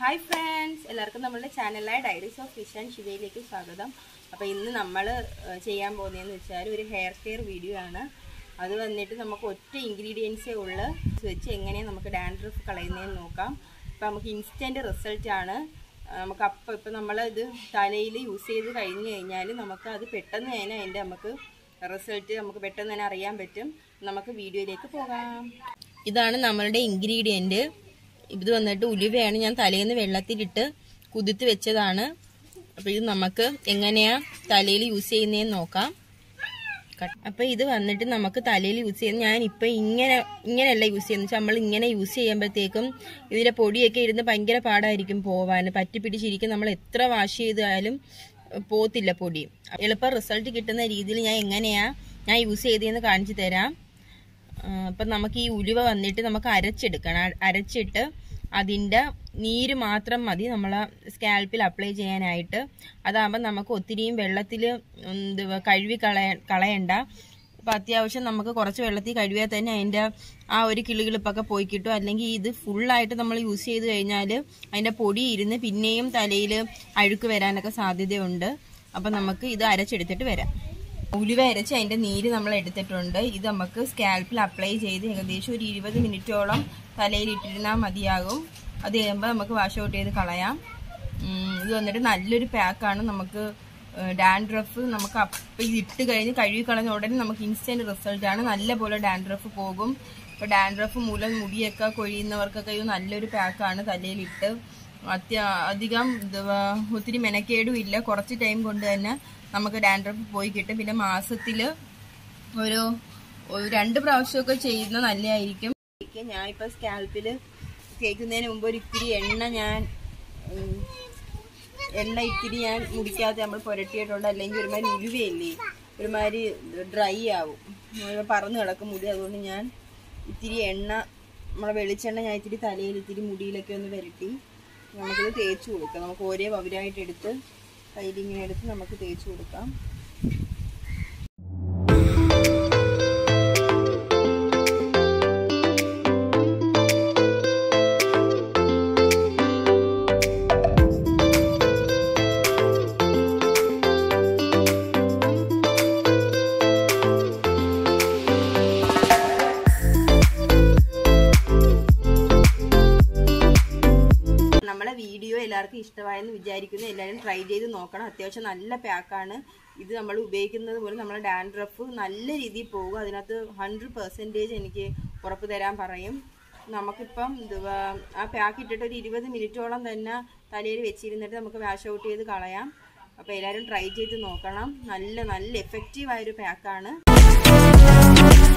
hi friends എല്ലാവർക്കും നമ്മളുടെ ചാനലായ ഡയറീസ് ഓഫ് ഫിഷ് ആൻഡ് ശിവയിലേക്ക് സ്വാഗതം അപ്പോൾ ഇന്ന് നമ്മൾ ചെയ്യാൻ പോകുന്നതെന്ന് വെച്ചാൽ ഒരു ഹെയർ കെയർ വീഡിയോ ആണ് അത് വന്നിട്ട് നമുക്ക് ഒറ്റ ഇൻഗ്രീഡിയൻസേ ഉള്ളു വെച്ച് എങ്ങനെയാണ് നമുക്ക് ഡാൻഡ്രഫ് കളയുന്നതെന്ന് നോക്കാം അപ്പോൾ നമുക്ക് ഇൻസ്റ്റൻറ്റ് റിസൾട്ട് ആണ് ആ, നമുക്ക് അപ്പം ഇപ്പം നമ്മൾ ഇത് തലയിൽ യൂസ് ചെയ്ത് കഴിഞ്ഞ് കഴിഞ്ഞാൽ നമുക്ക് അത് പെട്ടെന്ന് തന്നെ അതിൻ്റെ നമുക്ക് റിസൾട്ട് നമുക്ക് പെട്ടെന്ന് തന്നെ അറിയാൻ പറ്റും നമുക്ക് വീഡിയോയിലേക്ക് പോകാം ഇതാണ് നമ്മളുടെ ഇൻഗ്രീഡിയൻറ്റ് ഇത് വന്നിട്ട് ഉലുവയാണ് ഞാൻ തലേന്ന് വെള്ളത്തിലിട്ട് കുതിർത്ത് വെച്ചതാണ് അപ്പോൾ ഇത് നമുക്ക് എങ്ങനെയാ തലയിൽ യൂസ് ചെയ്യുന്നതെന്ന് നോക്കാം അപ്പോൾ ഇത് വന്നിട്ട് നമുക്ക് തലയിൽ യൂസ് ചെയ്യുന്ന ഞാൻ ഇപ്പം ഇങ്ങനെ ഇങ്ങനെയല്ല യൂസ് ചെയ്യുന്നത് വെച്ചാൽ നമ്മൾ ഇങ്ങനെ യൂസ് ചെയ്യുമ്പോഴത്തേക്കും ഇതിലെ പൊടിയൊക്കെ ഇരുന്ന് ഭയങ്കര പാടായിരിക്കും പോവാൻ പറ്റി പിടിച്ചിരിക്കും നമ്മൾ എത്ര വാഷ് ചെയ്താലും പോത്തില്ല പൊടി എളുപ്പം റിസൾട്ട് കിട്ടുന്ന രീതിയിൽ ഞാൻ എങ്ങനെയാ ഞാൻ യൂസ് ചെയ്തതെന്ന് കാണിച്ചു തരാം അപ്പം നമുക്ക് ഈ ഉലുവ വന്നിട്ട് നമുക്ക് അരച്ചെടുക്കണം അ- അരച്ചിട്ട് അതിൻ്റെ നീര് മാത്രം മതി നമ്മൾ സ്കാൽപ്പിൽ അപ്ലൈ ചെയ്യാനായിട്ട് അതാകുമ്പോൾ നമുക്ക് ഒത്തിരിയും വെള്ളത്തിൽ എന്തുവാ കഴുകി കളയ കളയണ്ട അപ്പം അത്യാവശ്യം നമുക്ക് കുറച്ച് വെള്ളത്തിൽ കഴുകിയാൽ തന്നെ അതിൻ്റെ ആ ഒരു കിളികിളിപ്പൊക്കെ പോയി കിട്ടും അല്ലെങ്കിൽ ഇത് ഫുള്ളായിട്ട് നമ്മൾ യൂസ് ചെയ്ത് കഴിഞ്ഞാൽ അതിൻ്റെ പൊടി ഇരുന്ന് പിന്നെയും തലയിൽ അഴുക്ക് വരാനൊക്കെ സാധ്യതയുണ്ട് അപ്പം നമുക്ക് ഇത് അരച്ചെടുത്തിട്ട് വരാം ഉലുവ അരച്ച് അതിന്റെ നീര് നമ്മൾ എടുത്തിട്ടുണ്ട് ഇത് നമുക്ക് സ്കാൽപ്പിൽ അപ്ലൈ ചെയ്ത് ഏകദേശം ഒരു ഇരുപത് മിനിറ്റോളം തലയിൽ ഇട്ടിരുന്നാൽ മതിയാകും അത് കഴിയുമ്പോൾ നമുക്ക് വാഷ് ഔട്ട് ചെയ്ത് കളയാം ഉം, ഇത് വന്നിട്ട് നല്ലൊരു പാക്കാണ് നമുക്ക് ഡാൻഡ്രഫ് നമുക്ക് അപ്പം ഇത് ഇട്ട് കഴിഞ്ഞ് കഴുകി കളഞ്ഞ ഉടനെ നമുക്ക് ഇൻസ്റ്റന്റ് റിസൾട്ട് ആണ് നല്ല പോലെ ഡാൻഡ്രഫ് പോകും ഇപ്പൊ ഡാൻഡ്രഫ് മൂലം മുടിയൊക്കെ കൊഴിയുന്നവർക്കൊക്കെ ഇത് നല്ലൊരു പാക്കാണ് തലയിലിട്ട് അത്യ അധികം എന്തുവാ ഒത്തിരി മെനക്കേടും ഇല്ല കുറച്ച് ടൈം കൊണ്ട് തന്നെ നമുക്ക് ഡാൻഡ്രഫ് പോയി കിട്ടും പിന്നെ മാസത്തിൽ ഒരു ഒരു രണ്ട് പ്രാവശ്യമൊക്കെ ചെയ്യുന്നത് നല്ലതായിരിക്കും ഞാൻ ഇപ്പൊ സ്കാൽപ്പിൽ തേക്കുന്നതിന് മുമ്പ് ഒരു ഇത്തിരി എണ്ണ ഞാൻ ഉം, എണ്ണ ഇത്തിരി ഞാൻ മുടിക്കാതെ നമ്മൾ പുരട്ടിയിട്ടുണ്ട് അല്ലെങ്കിൽ ഒരുമാതിരി ഉലുവയല്ലേ ഒരുമാതിരി ഡ്രൈ ആവും ഒരു പറന്ന് കിടക്കും മുടി അതുകൊണ്ട് ഞാൻ ഇത്തിരി എണ്ണ നമ്മളെ വെളിച്ചെണ്ണ ഞാൻ ഇത്തിരി തലയിൽ ഇത്തിരി മുടിയിലൊക്കെ ഒന്ന് പുരട്ടി നമുക്കിത് തേച്ച് കൊടുക്കാം നമുക്ക് ഒരേ പവരായിട്ട് എടുത്ത് കയ്യിലിങ്ങനെ എടുത്ത് നമുക്ക് തേച്ച് കൊടുക്കാം നമ്മളെ വീഡിയോ എല്ലാവർക്കും ഇഷ്ടമായെന്ന് വിചാരിക്കുന്നു എല്ലാവരും ട്രൈ ചെയ്ത് നോക്കണം അത്യാവശ്യം നല്ല പാക്കാണ് ഇത് നമ്മൾ ഉപയോഗിക്കുന്നത് പോലെ നമ്മളെ ഡാൻഡ്രഫ് നല്ല രീതിയിൽ പോകും അതിനകത്ത് ഹൺഡ്രഡ് പെർസെൻറ്റേജ് എനിക്ക് ഉറപ്പ് തരാൻ പറയും നമുക്കിപ്പം എന്തുവാ ആ പാക്ക് ഇട്ടിട്ട് ഒരു ഇരുപത് മിനിറ്റോളം തന്നെ തലയിൽ വെച്ചിരുന്നിട്ട് നമുക്ക് വാഷ് ഔട്ട് ചെയ്ത് കളയാം അപ്പോൾ എല്ലാവരും ട്രൈ ചെയ്ത് നോക്കണം നല്ല നല്ല എഫക്റ്റീവായൊരു പാക്കാണ്